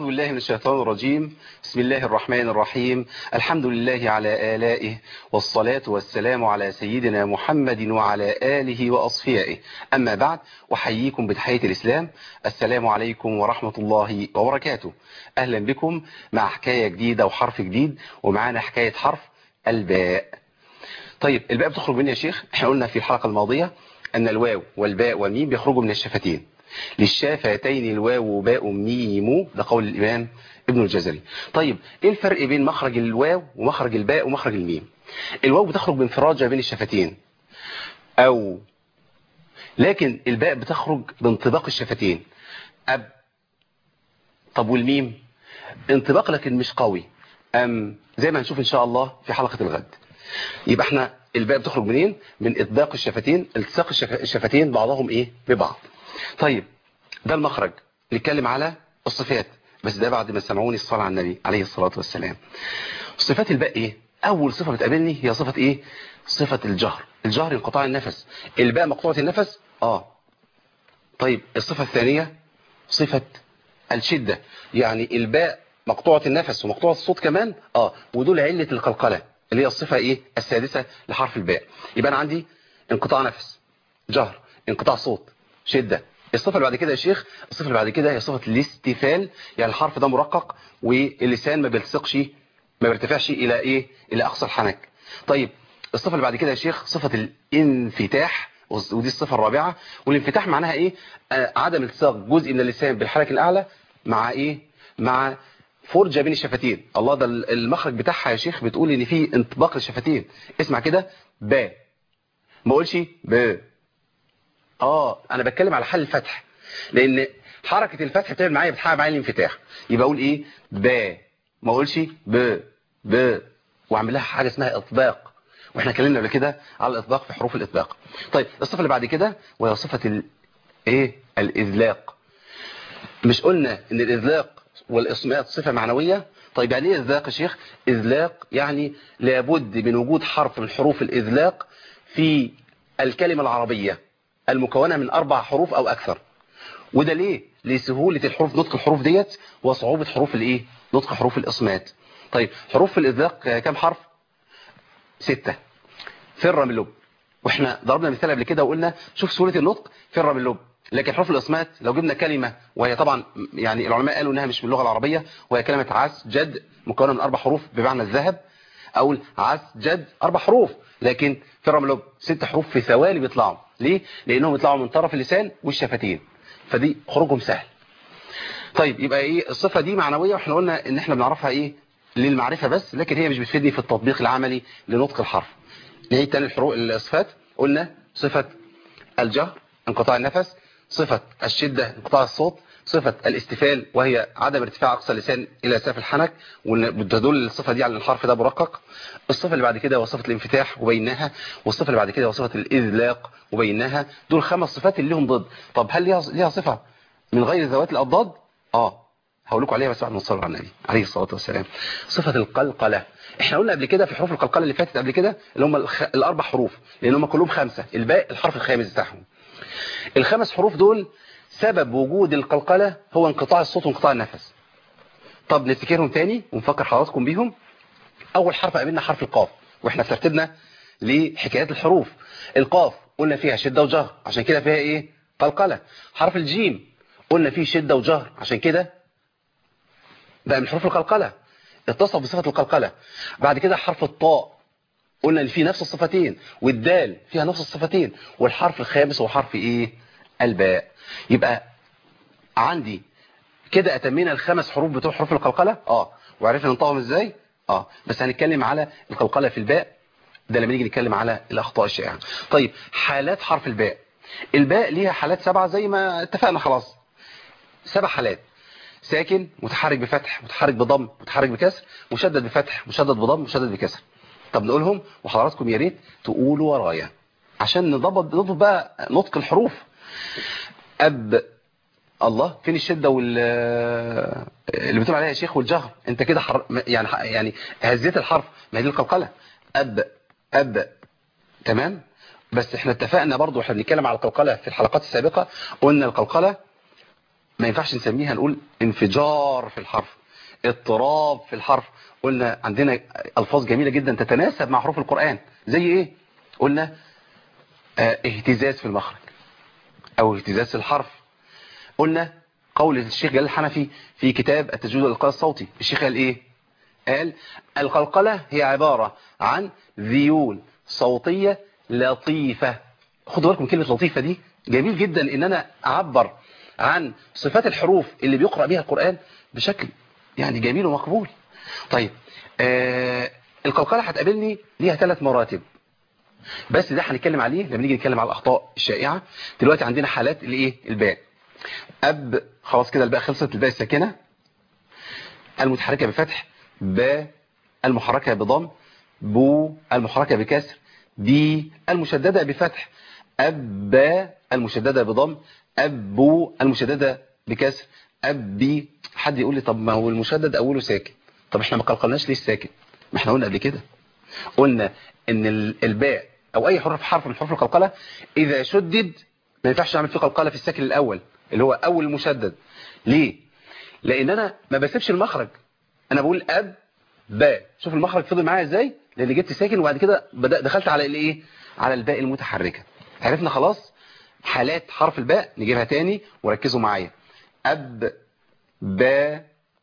بالله من الشيطان الرجيم بسم الله الرحمن الرحيم الحمد لله على آلائه والصلاة والسلام على سيدنا محمد وعلى آله وأصفيائه أما بعد أحييكم بتحية الإسلام السلام عليكم ورحمة الله وبركاته أهلا بكم مع حكاية جديدة وحرف جديد ومعانا حكاية حرف الباء طيب الباء بتخرج مني يا شيخ احنا قلنا في الحلقة الماضية أن الواو والباء والميم بيخرجوا من الشفتين للشافتين الواو وباء ميم ده قول الإمام ابن الجزري طيب ايه الفرق بين مخرج الواو ومخرج الباء ومخرج الميم الواو بتخرج بانفراجة بين الشفتين او لكن الباء بتخرج بانطباق الشفتين اب طب والميم انطباق لكن مش قوي ام زي ما هنشوف ان شاء الله في حلقة الغد يبقى احنا الباء بتخرج منين من اطباق الشفتين التصاق الشفتين بعضهم ايه ببعض طيب ده المخرج نتكلم على الصفات بس ده بعد ما سمعوني الصلاة على النبي عليه الصلاة والسلام صفات الباء ايه اول صفة بتقابلني هي صفة ايه صفة الجهر الجهر انقطاع النفس الباء مقطوعة النفس اه طيب الصفة الثانية صفة الشدة يعني الباء مقطوعة النفس ومقطوعة الصوت كمان اه ودول علة القلقلة اللي هي الصفة ايه السادسة لحرف الباء يبقى انا عندي انقطاع نفس جهر انقطاع صوت شدة الصفة اللي بعد كده يا شيخ الصفة اللي بعد كده هي صفة الاستفال يعني الحرف ده مرقق واللسان ما بيلصقش ما بيرتفعش الى ايه الى اقصى الحنك طيب الصفة اللي بعد كده يا شيخ صفة الانفتاح ودي الصفة الرابعة والانفتاح معناها ايه آه عدم التصاق جزء من اللسان بالحرك الاعلى مع ايه مع فرجة بين الشفتين الله ده المخرج بتاعها يا شيخ بتقول ان في انطباق للشفتين اسمع كده با ما اقولش ب اه انا بتكلم على حل الفتح لان حركة الفتح بتعمل معايا بتحقق معايا الانفتاح يبقى اقول ايه با ما اقولش ب ب واعمل لها حاجة اسمها اطباق واحنا اتكلمنا قبل كده على الاطباق في حروف الاطباق طيب الصفة اللي بعد كده وهي صفة ال... ايه الاذلاق مش قلنا ان الاذلاق والاصمات صفة معنوية طيب يعني ايه اذلاق يا شيخ اذلاق يعني لابد من وجود حرف من حروف الاذلاق في الكلمة العربية المكونة من أربع حروف أو أكثر وده ليه؟ لسهولة الحروف نطق الحروف ديت وصعوبة حروف الإيه؟ نطق حروف الإصمات طيب حروف الإذلاق كم حرف؟ ستة فر من لب واحنا ضربنا مثال قبل كده وقلنا شوف سهولة النطق فر من لب لكن حروف الإصمات لو جبنا كلمة وهي طبعا يعني العلماء قالوا انها مش من اللغة العربية وهي كلمة عس جد مكونة من أربع حروف بمعنى الذهب أقول عس جد أربع حروف لكن فر من لب ست حروف في ثواني بيطلعوا ليه؟ لأنهم يطلعوا من طرف اللسان والشفتين فدي خروجهم سهل طيب يبقى ايه الصفة دي معنوية واحنا قلنا ان احنا بنعرفها ايه للمعرفة بس لكن هي مش بتفيدني في التطبيق العملي لنطق الحرف نعيد تاني الحروف الصفات قلنا صفة الجهر انقطاع النفس صفة الشدة انقطاع الصوت صفة الاستفال وهي عدم ارتفاع أقصى اللسان إلى سقف الحنك وتدل الصفة دي على الحرف ده مرقق الصفة اللي بعد كده وصفة الانفتاح وبيناها والصفة اللي بعد كده وصفة الإذلاق وبيناها دول خمس صفات اللي لهم ضد طب هل ليها ليها صفة من غير ذوات الأضداد اه هقول لكم عليها بس بعد ما نصلي على النبي عليه الصلاة والسلام صفة القلقلة احنا قلنا قبل كده في حروف القلقلة اللي فاتت قبل كده اللي هم الخ... الأربع حروف لأن هم كلهم خمسة الباقي الحرف الخامس بتاعهم الخمس حروف دول سبب وجود القلقلة هو انقطاع الصوت وانقطاع النفس طب نفتكرهم تاني ونفكر حضراتكم بيهم اول حرف قابلنا حرف القاف واحنا في ترتيبنا لحكايات الحروف القاف قلنا فيها شدة وجهر عشان كده فيها ايه قلقلة حرف الجيم قلنا فيه شدة وجهر عشان كده بقى من حروف القلقلة اتصف بصفة القلقلة بعد كده حرف الطاء قلنا ان فيه نفس الصفتين والدال فيها نفس الصفتين والحرف الخامس هو حرف ايه الباء يبقى عندي كده اتمينا الخمس حروف بتوع حروف القلقلة اه وعرفنا ننطقهم ازاي اه بس هنتكلم على القلقلة في الباء ده لما نيجي نتكلم على الاخطاء الشائعة طيب حالات حرف الباء الباء ليها حالات سبعة زي ما اتفقنا خلاص سبع حالات ساكن متحرك بفتح متحرك بضم متحرك بكسر مشدد بفتح مشدد بضم مشدد بكسر طب نقولهم وحضراتكم يا ريت تقولوا ورايا عشان نضبط نضبط بقى نطق الحروف أب الله فين الشدة وال اللي بتقول عليها يا شيخ والجهر انت كده حر... يعني يعني هزيت الحرف ما هي دي القلقلة أب أب تمام بس احنا اتفقنا برضو احنا بنتكلم على القلقلة في الحلقات السابقة قلنا القلقلة ما ينفعش نسميها نقول انفجار في الحرف اضطراب في الحرف قلنا عندنا الفاظ جميله جدا تتناسب مع حروف القران زي ايه قلنا اه اهتزاز في المخرج او اهتزاز في الحرف قلنا قول الشيخ جلال الحنفي في كتاب التجويد والإلقاء الصوتي الشيخ قال ايه قال القلقلة هي عبارة عن ذيول صوتية لطيفة خدوا بالكم كلمة لطيفة دي جميل جدا ان انا اعبر عن صفات الحروف اللي بيقرأ بها القرآن بشكل يعني جميل ومقبول طيب آه القلقلة هتقابلني ليها ثلاث مراتب بس ده هنتكلم عليه لما نيجي نتكلم على الاخطاء الشائعة دلوقتي عندنا حالات الايه الباء اب خلاص كده الباء خلصت الباء الساكنة المتحركة بفتح باء المحركة بضم بو المحركة بكسر بي المشددة بفتح أب المشددة بضم أبو المشددة بكسر أبي حد يقول لي طب ما هو المشدد أوله ساكن طب احنا ما قلقلناش ليه الساكن ما احنا قلنا قبل كده قلنا ان الباء او اي حرف حرف من حروف القلقلة اذا شدد ما ينفعش نعمل فيه قلقلة في الساكن الاول اللي هو اول المشدد ليه لان انا ما بسيبش المخرج انا بقول اب باء شوف المخرج فضل معايا ازاي لان جبت ساكن وبعد كده بدأ دخلت على الايه على الباء المتحركه عرفنا خلاص حالات حرف الباء نجيبها تاني وركزوا معايا اب با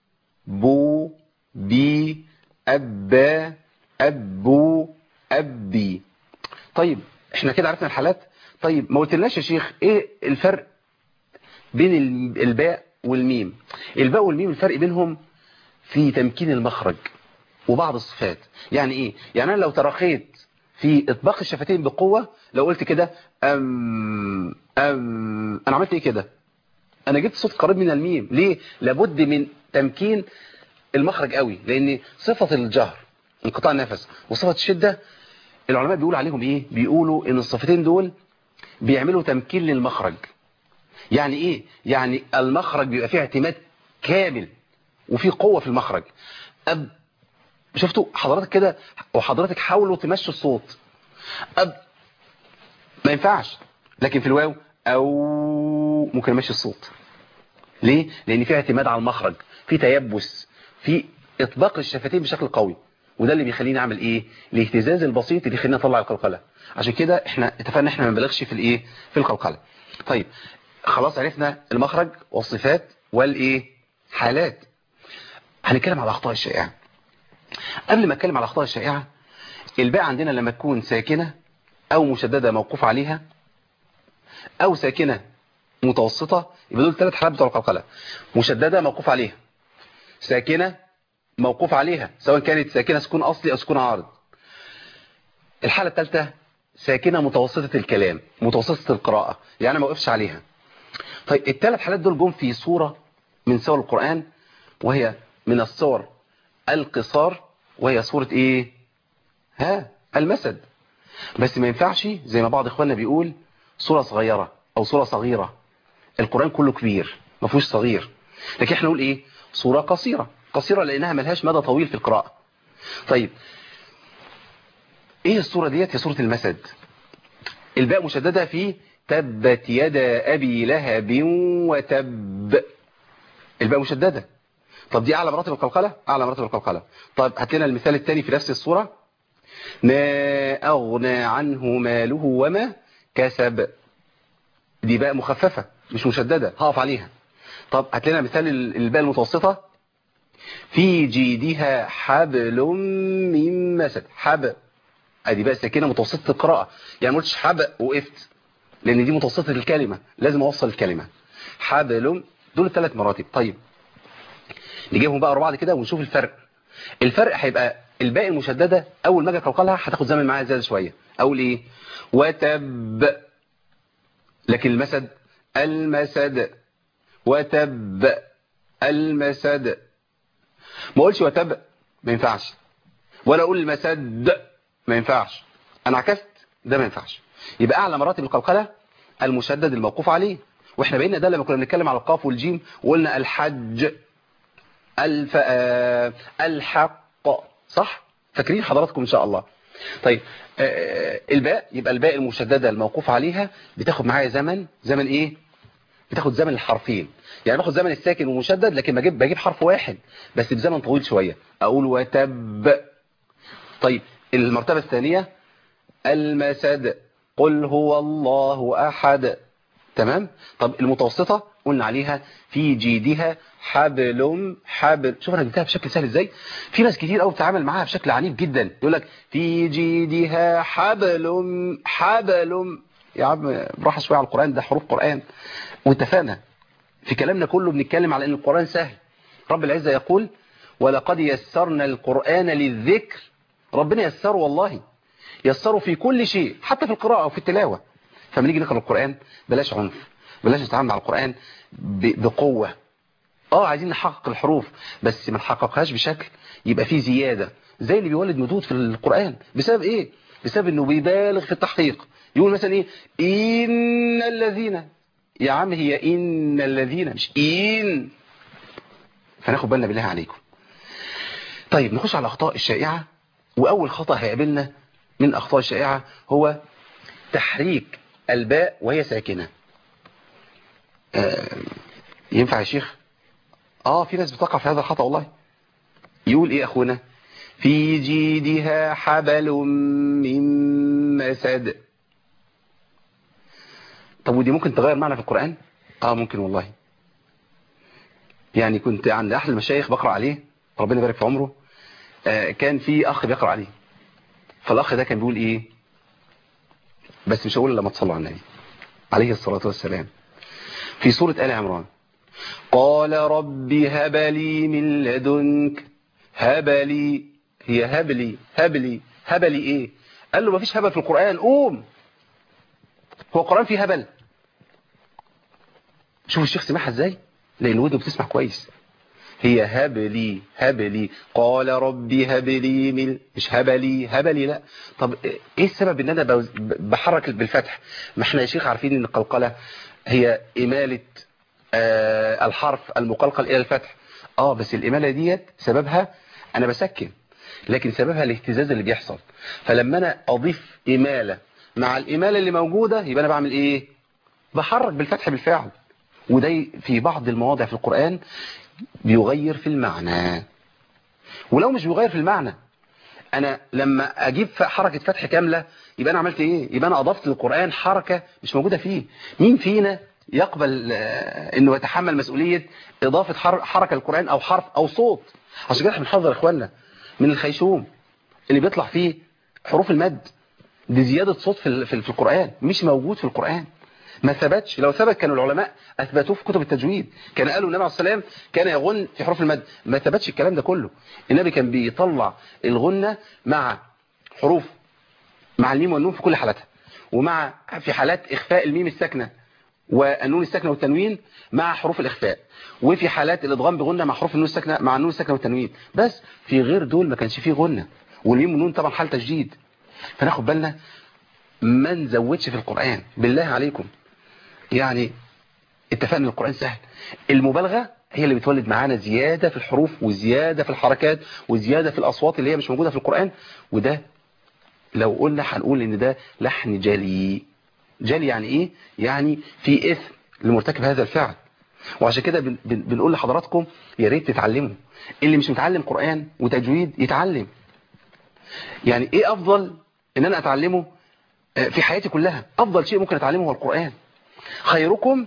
بو بي ابا ابو ابي طيب احنا كده عرفنا الحالات طيب ما قلتلناش يا شيخ ايه الفرق بين الباء والميم الباء والميم الفرق بينهم في تمكين المخرج وبعض الصفات يعني ايه يعني انا لو ترخيت في اطباق الشفتين بقوة لو قلت كده ام ام انا عملت ايه كده انا جبت صوت قريب من الميم ليه لابد من تمكين المخرج قوي لان صفة الجهر انقطاع النفس وصفة الشدة العلماء بيقولوا عليهم ايه بيقولوا ان الصفتين دول بيعملوا تمكين للمخرج يعني ايه يعني المخرج بيبقى فيه اعتماد كامل وفي قوة في المخرج أب شفتوا حضرتك كده وحضرتك حاولوا تمشوا الصوت أب ما ينفعش لكن في الواو أو ممكن امشي الصوت ليه؟ لأن في اعتماد على المخرج في تيبس في إطباق الشفتين بشكل قوي وده اللي بيخليني اعمل ايه الاهتزاز البسيط اللي يخليني اطلع القلقله عشان كده احنا اتفقنا احنا ما نبالغش في الايه في القلقله طيب خلاص عرفنا المخرج والصفات والايه حالات هنتكلم على الاخطاء الشائعه قبل ما اتكلم على الاخطاء الشائعه الباء عندنا لما تكون ساكنه او مشدده موقوف عليها او ساكنه متوسطه يبقى دول ثلاث حالات بتوع القلقله مشدده موقوف عليها ساكنه موقوف عليها سواء كانت ساكنه سكون اصلي او سكون عارض الحاله الثالثه ساكنه متوسطه الكلام متوسطه القراءه يعني ما وقفش عليها طيب الثلاث حالات دول جم في سوره من سور القران وهي من الصور القصار وهي سورة ايه ها المسد بس ما ينفعش زي ما بعض اخواننا بيقول سورة صغيرة او سورة صغيرة القرآن كله كبير ما فيهوش صغير لكن احنا نقول ايه سورة قصيرة قصيرة لانها ملهاش مدى طويل في القراءة طيب ايه السورة ديت هي سورة المسد الباء مشددة في تبت يدا ابي لهب وتب الباء مشددة طب دي اعلى مراتب القلقله اعلى مراتب القلقله طيب هات لنا المثال الثاني في نفس الصوره ما اغنى عنه ماله وما كسب دي باء مخففه مش مشدده هقف عليها طب هات لنا مثال الباء المتوسطه في جيدها حبل من مسد حب ادي باء ساكنه متوسطه القراءه يعني ما قلتش حب وقفت لان دي متوسطه الكلمه لازم اوصل الكلمه حبل دول الثلاث مراتب طيب نجيبهم بقى بعض كده ونشوف الفرق الفرق هيبقى الباقي المشددة اول ما اجي اقلقلها هتاخد زمن معايا زياده شويه اقول ايه وتب لكن المسد المسد وتب المسد ما اقولش وتب ما ينفعش ولا اقول المسد ما ينفعش انا عكست ده ما ينفعش يبقى اعلى مراتب القلقله المشدد الموقوف عليه واحنا بقينا ده لما كنا بنتكلم على القاف والجيم وقلنا الحج الف الحق صح فاكرين حضراتكم ان شاء الله طيب الباء يبقى الباء المشدده الموقوف عليها بتاخد معايا زمن زمن ايه بتاخد زمن الحرفين يعني باخد زمن الساكن والمشدد لكن بجيب بجيب حرف واحد بس بزمن طويل شوية اقول وتب طيب المرتبة الثانية المسد قل هو الله احد تمام طب المتوسطة قلنا عليها في جيدها حبل حبل شوف انا جبتها بشكل سهل ازاي في ناس كتير قوي بتتعامل معاها بشكل عنيف جدا يقول لك في جيدها حبل حبل يا عم براحه شويه على القران ده حروف قران واتفقنا في كلامنا كله بنتكلم على ان القران سهل رب العزه يقول ولقد يسرنا القران للذكر ربنا يسره والله يسره في كل شيء حتى في القراءه وفي التلاوه فلما نيجي نقرا القران بلاش عنف بلاش نتعامل مع القران بقوه اه عايزين نحقق الحروف بس ما نحققهاش بشكل يبقى فيه زيادة زي اللي بيولد مدود في القرآن بسبب ايه بسبب انه بيبالغ في التحقيق يقول مثلا ايه ان الذين يا عم هي ان الذين مش ان فناخد بالنا بالله عليكم طيب نخش على الاخطاء الشائعة واول خطأ هيقابلنا من الاخطاء الشائعة هو تحريك الباء وهي ساكنة آه ينفع يا شيخ اه في ناس بتقع في هذا الخطأ والله يقول ايه اخونا في جيدها حبل من مسد طب ودي ممكن تغير معنى في القرآن اه ممكن والله يعني كنت عند احد المشايخ بقرأ عليه ربنا يبارك في عمره آه كان في اخ بيقرأ عليه فالاخ ده كان بيقول ايه بس مش هقول لما تصلوا على النبي عليه الصلاة والسلام في سورة آل عمران قال رب هب لي من لدنك هب لي هي هب لي هب لي هب لي ايه قال له مفيش هبل في القرآن قوم هو القرآن فيه هبل شوف الشيخ سمعها ازاي لان ودنه بتسمع كويس هي هب لي هب لي قال ربي هب لي من مش هب لي هب لي لا طب ايه السبب ان انا بحرك بالفتح ما احنا يا شيخ عارفين ان القلقله هي اماله آه الحرف المقلقل الى الفتح اه بس الاماله ديت سببها انا بسكن لكن سببها الاهتزاز اللي بيحصل فلما انا اضيف اماله مع الاماله اللي موجوده يبقى انا بعمل ايه بحرك بالفتح بالفعل وده في بعض المواضع في القرآن بيغير في المعنى ولو مش بيغير في المعنى انا لما اجيب حركة فتح كاملة يبقى انا عملت ايه يبقى انا اضفت للقرآن حركة مش موجودة فيه مين فينا يقبل انه يتحمل مسؤولية اضافة حركة للقرآن او حرف او صوت عشان كده احنا بنحذر اخواننا من الخيشوم اللي بيطلع فيه حروف المد دي زيادة صوت في في القرآن مش موجود في القرآن ما ثبتش لو ثبت كانوا العلماء اثبتوه في كتب التجويد كان قالوا النبي عليه السلام كان يغن في حروف المد ما ثبتش الكلام ده كله النبي كان بيطلع الغنة مع حروف مع الميم والنون في كل حالاتها ومع في حالات اخفاء الميم الساكنه والنون الساكنه والتنوين مع حروف الاخفاء وفي حالات الادغام بغنه مع حروف النون الساكنه مع النون الساكنه والتنوين بس في غير دول ما كانش فيه غنه والميم والنون طبعا حال تجديد فناخد بالنا ما نزودش في القرآن بالله عليكم يعني اتفقنا القرآن سهل المبالغة هي اللي بتولد معانا زيادة في الحروف وزيادة في الحركات وزيادة في الأصوات اللي هي مش موجودة في القرآن وده لو قلنا هنقول ان ده لحن جلي جلي يعني ايه يعني في اثم لمرتكب هذا الفعل وعشان كده بن بنقول لحضراتكم يا ريت تتعلموا اللي مش متعلم قرآن وتجويد يتعلم يعني ايه افضل ان انا اتعلمه في حياتي كلها افضل شيء ممكن اتعلمه هو القرآن خيركم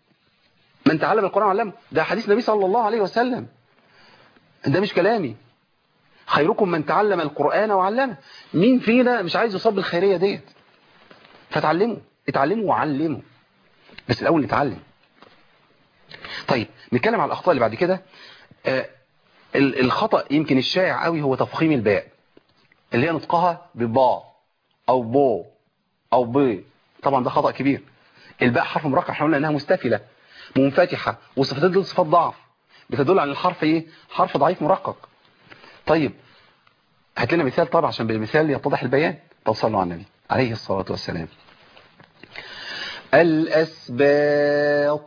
من تعلم القرآن وعلمه ده حديث النبي صلى الله عليه وسلم ده مش كلامي خيركم من تعلم القرآن وعلمه مين فينا مش عايز يصاب بالخيرية ديت فتعلموا اتعلموا وعلموا بس الأول نتعلم طيب نتكلم على الأخطاء اللي بعد كده آه الخطأ يمكن الشائع قوي هو تفخيم الباء اللي هي نطقها ببا أو بو أو ب طبعا ده خطأ كبير الباء حرف مرقع احنا قلنا انها مستفلة منفتحة والصفتين دول صفات ضعف بتدل على الحرف ايه حرف ضعيف مرقق طيب هات لنا مثال طبعا عشان بالمثال يتضح البيان طب صلوا على النبي عليه الصلاة والسلام الأسباط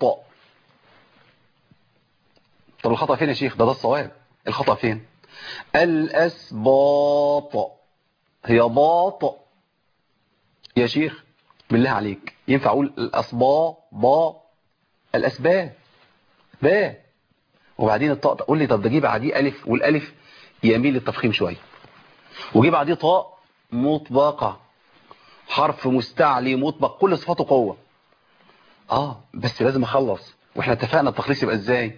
طب الخطأ فين يا شيخ ده ده الصواب الخطأ فين الأسباط هي باط يا شيخ بالله عليك ينفع اقول الأصبا با الاسباب باء وبعدين الطاء قول لي طب ده جه بعديه الف والالف يميل للتفخيم شويه وجه بعديه طاء مطبقه حرف مستعلي مطبق كل صفاته قوه اه بس لازم اخلص واحنا اتفقنا التخليص يبقى ازاي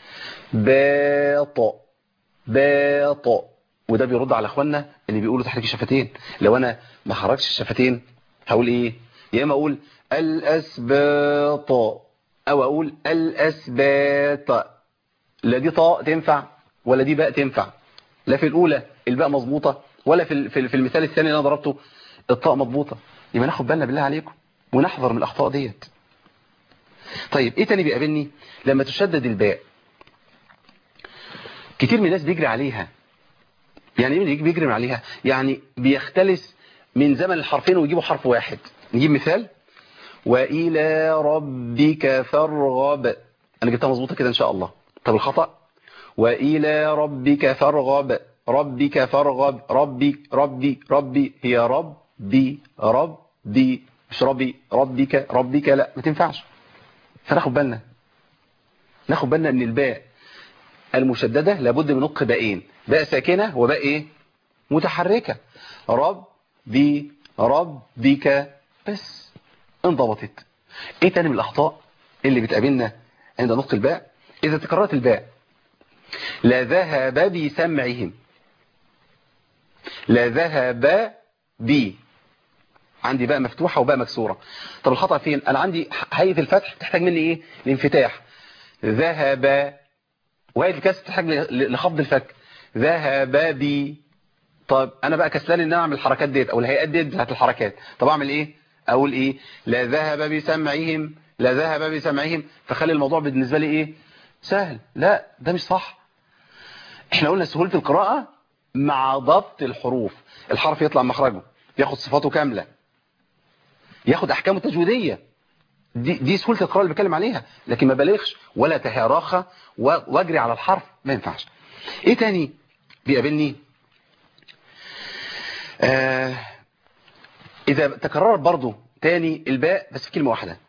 باطا باطا وده بيرد على اخواننا اللي بيقولوا تحريك الشفتين لو انا ما حركتش الشفتين هقول ايه يا اما اقول الاسباط او اقول الاسباط لا دي طاء تنفع ولا دي باء تنفع لا في الاولى الباء مظبوطه ولا في في المثال الثاني اللي انا ضربته الطاء مظبوطه يبقى ناخد بالنا بالله عليكم ونحذر من الاخطاء ديت طيب ايه تاني بيقابلني لما تشدد الباء كتير من الناس بيجري عليها يعني ايه بيجري عليها يعني بيختلس من زمن الحرفين ويجيبوا حرف واحد نجيب مثال والى ربك فارغب انا جبتها مظبوطه كده ان شاء الله طب الخطا والى ربك فارغب ربك فارغب ربي ربي ربي هي ربي ربي مش ربي ربك ربك لا ما تنفعش فناخد بالنا ناخد بالنا ان الباء المشددة لابد من نطق باءين باء ساكنة وباء ايه متحركة ربي ربك بس انضبطت ايه تاني من الاخطاء اللي بتقابلنا عند نطق الباء اذا تكررت الباء لا ذهب بسمعهم لا ذهب بي عندي باء مفتوحة وباء مكسورة طب الخطأ فين انا عندي هيئة الفتح تحتاج مني ايه الانفتاح ذهب وهيئة الكسر تحتاج لخفض الفك ذهب بي طب انا بقى كسلان ان انا اعمل الحركات ديت او الهيئات ديت بتاعت الحركات طب اعمل ايه اقول ايه لا ذهب بسمعهم لا ذهب بسمعهم فخلي الموضوع بالنسبة لي ايه سهل لا ده مش صح احنا قلنا سهولة القراءة مع ضبط الحروف الحرف يطلع مخرجه ياخد صفاته كاملة ياخد احكامه التجويدية دي, دي سهولة القراءة اللي بتكلم عليها لكن ما بلغش ولا تهراخة واجري على الحرف ما ينفعش ايه تاني بيقابلني آه اذا تكررت برضو تاني الباء بس في كلمة واحدة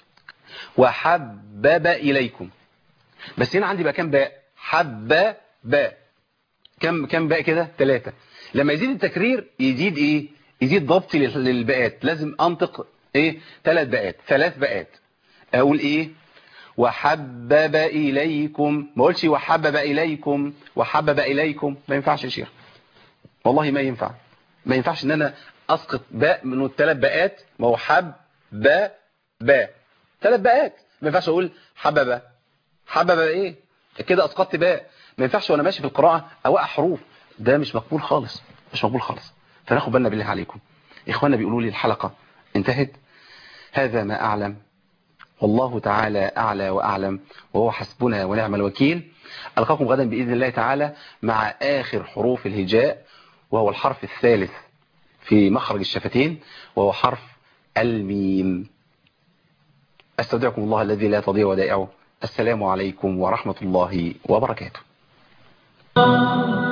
وحبب اليكم بس هنا عندي بقى كام باء حب باء كم كم باء كده ثلاثة لما يزيد التكرير يزيد ايه يزيد ضبطي للباءات لازم انطق ايه ثلاث باءات ثلاث باءات اقول ايه وحبب اليكم ما اقولش وحبب اليكم وحبب اليكم ما ينفعش يا شيخ والله ما ينفع ما ينفعش ان انا اسقط باء من الثلاث باءات ما هو حب باء باء ثلاث باءات ما ينفعش اقول حبب حبب ايه كده اسقطت باء ما ينفعش وانا ماشي في القراءه اوقع حروف ده مش مقبول خالص مش مقبول خالص فناخد بالنا بالله عليكم اخواننا بيقولوا لي الحلقه انتهت هذا ما اعلم والله تعالى اعلى واعلم وهو حسبنا ونعم الوكيل القاكم غدا باذن الله تعالى مع اخر حروف الهجاء وهو الحرف الثالث في مخرج الشفتين وهو حرف الميم استودعكم الله الذي لا تضيع ودائعه السلام عليكم ورحمة الله وبركاته